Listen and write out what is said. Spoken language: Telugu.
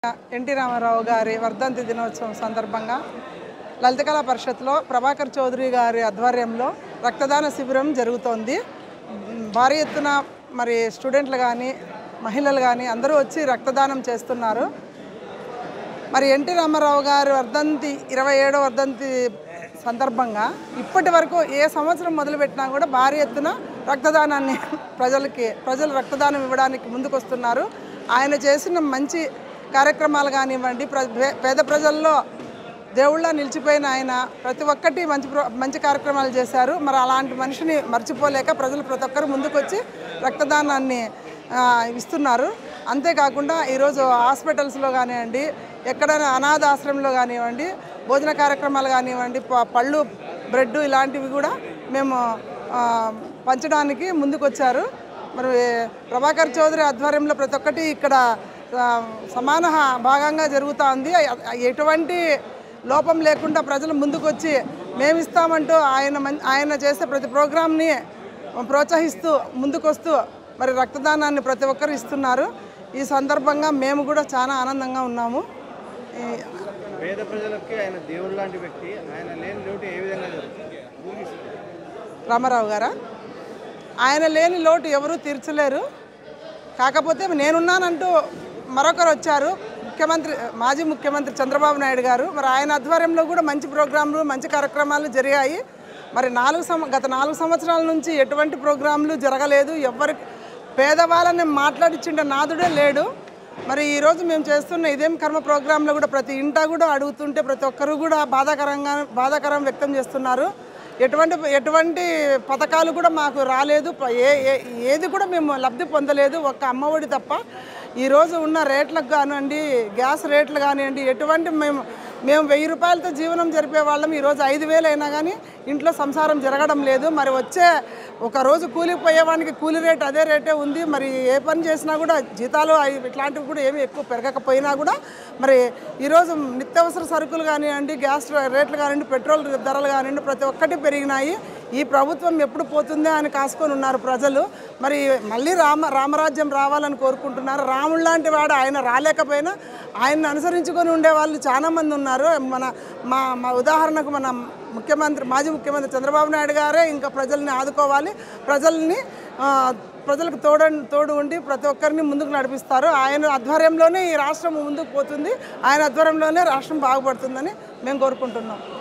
ఎన్టీ రామారావు గారి వర్ధంతి దినోత్సవం సందర్భంగా లలిత కళా పరిషత్లో ప్రభాకర్ చౌదరి గారి ఆధ్వర్యంలో రక్తదాన శిబిరం జరుగుతోంది మ్, భారీ ఎత్తున మరి స్టూడెంట్లు కానీ మహిళలు కానీ అందరూ వచ్చి రక్తదానం చేస్తున్నారు మరి ఎన్టీ రామారావు గారి వర్ధంతి ఇరవై ఏడో వర్ధంతి సందర్భంగా ఇప్పటి వరకు ఏ సంవత్సరం మొదలుపెట్టినా కూడా భారీ ఎత్తున రక్తదానాన్ని ప్రజలకి ప్రజలు రక్తదానం ఇవ్వడానికి ముందుకొస్తున్నారు ఆయన చేసిన మంచి కార్యక్రమాలు కానివ్వండి ప్ర- పే- పేద ప్రజల్లో దేవుళ్ళ నిలిచిపోయిన ఆయన ప్రతి ఒక్కటి మంచి ప్ర- మంచి కార్యక్రమాలు చేశారు మరి అలాంటి మనిషిని మర్చిపోలేక ప్రజలు ప్రతి ఒక్కరు ముందుకొచ్చి రక్తదానాన్ని ఆ, ఇస్తున్నారు అంతేకాకుండా ఈరోజు హాస్పిటల్స్లో కానివ్వండి ఎక్కడైనా అనాథ ఆశ్రమంలో కానివ్వండి భోజన కార్యక్రమాలు కానివ్వండి ప- పళ్ళు బ్రెడ్ ఇలాంటివి కూడా మేము ఆ, పంచడానికి ముందుకొచ్చారు మరి ప్రభాకర్ చౌదరి ఆధ్వర్యంలో ప్రతి ఒక్కటి ఇక్కడ ఆ, సమాన హ- భాగంగా జరుగుతూ ఉంది ఎ- ఎటువంటి లోపం లేకుండా ప్రజలు ముందుకొచ్చి మేము ఇస్తామంటూ ఆయన మం- ఆయన చేసే ప్రతి ప్రోగ్రామ్ని ప్రోత్సహిస్తూ ముందుకొస్తూ మరి రక్తదానాన్ని ప్రతి ఒక్కరు ఇస్తున్నారు ఈ సందర్భంగా మేము కూడా చాలా ఆనందంగా ఉన్నాము ఈ- పేద ప్రజలకి ఆయన దేవుడు లాంటి వ్యక్తి ఆయన లేని లోటు ఏ విధంగా జరుగుతుంది ఊహిస్తుంది. రామారావు గారా ఆయన లేని లోటు ఎవరూ తీర్చలేరు కాకపోతే నేనున్నానంటూ మరొకరు వచ్చారు ముఖ్యమంత్రి మాజీ ముఖ్యమంత్రి చంద్రబాబు నాయుడు గారు మరి ఆయన ఆధ్వర్యంలో కూడా మంచి ప్రోగ్రాంలు మంచి కార్యక్రమాలు జరిగాయి మరి నాలుగు సం గత నాలుగు సంవత్సరాల నుంచి ఎటువంటి ప్రోగ్రాంలు జరగలేదు ఎవరి పేదవాళ్ళని మాట్లాడిచ్చిండే నాదుడే లేడు మరి ఈరోజు మేము చేస్తున్న ఇదేం కర్మ ప్రోగ్రాంలో కూడా ప్రతి ఇంటా కూడా అడుగుతుంటే ప్రతి ఒక్కరు కూడా బాధాకరంగా బాధాకరం వ్యక్తం చేస్తున్నారు ఎటువంటి ఎటువంటి పథకాలు కూడా మాకు రాలేదు ప- ఏ ఏ- ఏది కూడా మేము లబ్ధి పొందలేదు ఒక్క అమ్మఒడి తప్ప ఈరోజు ఉన్న రేట్లకు కానివ్వండి గ్యాస్ రేట్లు కానివ్వండి ఎటువంటి మేము మేము వెయ్యి రూపాయలతో జీవనం జరిపే వాళ్ళం ఈరోజు ఐదు వేలు అయినా కానీ ఇంట్లో సంసారం జరగడం లేదు మరి వచ్చే ఒక రోజు కూలికి పోయేవానికి కూలి రేట్ అదే రేటే ఉంది మరి ఏ పని చేసినా కూడా జీతాలు అవి ఇట్లాంటివి కూడా ఏమి ఎక్కువ పెరగకపోయినా కూడా మరి ఈరోజు నిత్యావసర సరుకులు కానివ్వండి గ్యాస్ రేట్లు కానివ్వండి పెట్రోల్ ధరలు కానివ్వండి ప్రతి ఒక్కటి పెరిగినాయి ఈ ప్రభుత్వం ఎప్పుడు పోతుందే అని కాసుకొని ఉన్నారు ప్రజలు మరి మళ్ళీ రామ రామరాజ్యం రావాలని కోరుకుంటున్నారు రాముడు లాంటి వాడు ఆయన రాలేకపోయినా ఆయన్ని అనుసరించుకొని ఉండే వాళ్ళు చాలామంది ఉన్నారు మన మా మా ఉదాహరణకు మన ముఖ్యమంత్రి మాజీ ముఖ్యమంత్రి చంద్రబాబు నాయుడు గారే ఇంకా ప్రజల్ని ఆదుకోవాలి ప్రజల్ని ఆ, ప్రజలకు తోడ తోడు ఉండి ప్రతి ఒక్కరిని ముందుకు నడిపిస్తారు ఆయన ఆధ్వర్యంలోనే ఈ రాష్ట్రం ముందుకు పోతుంది ఆయన ఆధ్వర్యంలోనే రాష్ట్రం బాగుపడుతుందని మేము కోరుకుంటున్నాం